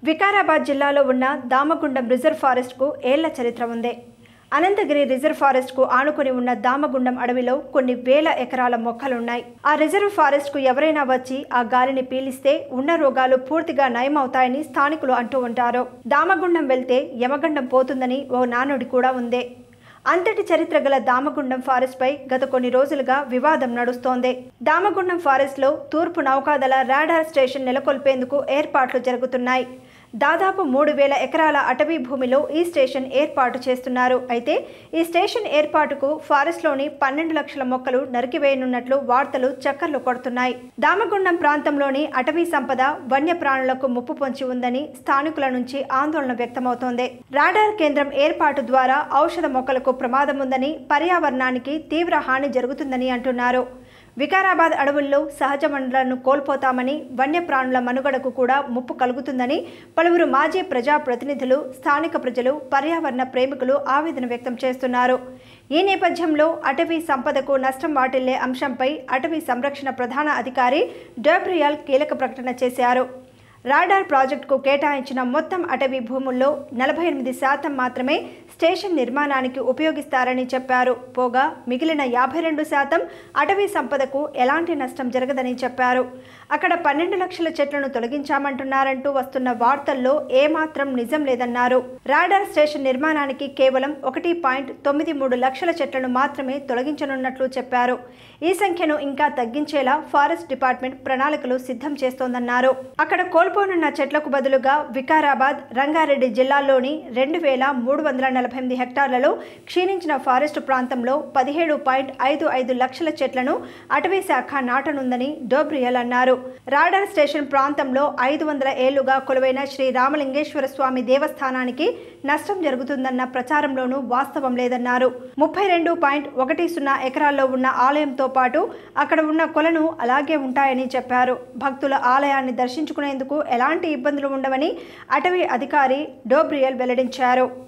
వికారాబాద్ జిల్లాలో ఉన్న దామగుండం రిజర్వ్ ఫారెస్ట్కు ఏళ్ల చరిత్ర ఉంది అనంతగిరి రిజర్వ్ ఫారెస్ట్కు ఆనుకుని ఉన్న దామగుండం అడవిలో కొన్ని వేల ఎకరాల మొక్కలున్నాయి ఆ రిజర్వ్ ఫారెస్ట్కు ఎవరైనా వచ్చి ఆ గాలిని పీలిస్తే ఉన్న రోగాలు పూర్తిగా నయమవుతాయని స్థానికులు అంటూ ఉంటారు దామగుండం వెళ్తే యమగండం పోతుందని ఓ నానుడి కూడా ఉంది అంతటి చరిత్ర గల దామగుండం ఫారెస్ట్ పై గత కొన్ని రోజులుగా వివాదం నడుస్తోంది దామగుండం ఫారెస్ట్ లో తూర్పు నౌకాదళ రాడార్ స్టేషన్ నెలకొల్పేందుకు ఏర్పాట్లు జరుగుతున్నాయి దాదాపు మూడు వేల ఎకరాల అటవీ భూమిలో ఈ స్టేషన్ ఏర్పాటు చేస్తున్నారు అయితే ఈ స్టేషన్ ఏర్పాటుకు ఫారెస్ట్లోని పన్నెండు లక్షల మొక్కలు నరికివేయనున్నట్లు వార్తలు చక్కర్లు కొడుతున్నాయి దామగుండం ప్రాంతంలోని అటవీ సంపద వన్యప్రాణులకు ముప్పు పొంచి ఉందని స్థానికుల నుంచి ఆందోళన వ్యక్తమవుతోంది రాడార్ కేంద్రం ఏర్పాటు ద్వారా ఔషధ మొక్కలకు ప్రమాదం ఉందని పర్యావరణానికి తీవ్ర హాని జరుగుతుందని అంటున్నారు వికారాబాద్ అడవుల్లో సహజ వనరులను కోల్పోతామని వన్యప్రాణుల మనుగడకు కూడా ముప్పు కలుగుతుందని పలువురు మాజీ ప్రజాప్రతినిధులు స్థానిక ప్రజలు పర్యావరణ ప్రేమికులు ఆవేదన వ్యక్తం చేస్తున్నారు ఈ నేపథ్యంలో అటవీ సంపదకు నష్టం వాటిల్లే అంశంపై అటవీ సంరక్షణ ప్రధాన అధికారి డబ్రియాల్ కీలక ప్రకటన చేశారు రాడార్ ప్రాజెక్టుకు కేటాయించిన మొత్తం అటవీ భూముల్లో నలభై ఎనిమిది శాతం మాత్రమే స్టేషన్ నిర్మాణానికి ఉపయోగిస్తారని చెప్పారు పోగా మిగిలిన యాభై రెండు శాతం అటవీ సంపదకు ఎలాంటి నష్టం జరగదని చెప్పారు అక్కడ పన్నెండు లక్షల చెట్లను తొలగించామంటున్నారంటూ వస్తున్న వార్తల్లో ఏమాత్రం నిజం లేదన్నారు రాడార్ స్టేషన్ నిర్మాణానికి కేవలం ఒకటి పాయింట్ తొమ్మిది మూడు లక్షల చెట్లను మాత్రమే తొలగించనున్నట్లు చెప్పారు ఈ సంఖ్యను ఇంకా తగ్గించేలా ఫారెస్ట్ డిపార్ట్మెంట్ ప్రణాళికలు సిద్ధం చేస్తోందన్నారు అక్కడ కోల్పోనున్న చెట్లకు బదులుగా వికారాబాద్ రంగారెడ్డి జిల్లాల్లోని రెండు వేల మూడు వందల నలభై ఎనిమిది హెక్టార్లలో క్షీణించిన ఫారెస్ట్ ప్రాంతంలో పదిహేడు పాయింట్ ఐదు ఐదు లక్షల చెట్లను అటవీ శాఖ నాటనుందని డోబ్రియల్ అన్నారు రాడార్ స్టేషన్ ప్రాంతంలో ఐదు వందల ఏళ్లుగా కొలువైన శ్రీ రామలింగేశ్వర స్వామి దేవస్థానానికి నష్టం జరుగుతుందన్న ప్రచారంలోనూ వాస్తవం లేదన్నారు ముప్పై రెండు పాయింట్ ఒకటి సున్నా ఎకరాల్లో ఉన్న ఆలయంతో పాటు అక్కడ ఉన్న కొలను అలాగే ఉంటాయని చెప్పారు భక్తుల ఆలయాన్ని దర్శించుకునేందుకు ఎలాంటి ఇబ్బందులు ఉండవని అటవీ అధికారి డోబ్రియల్ వెల్లడించారు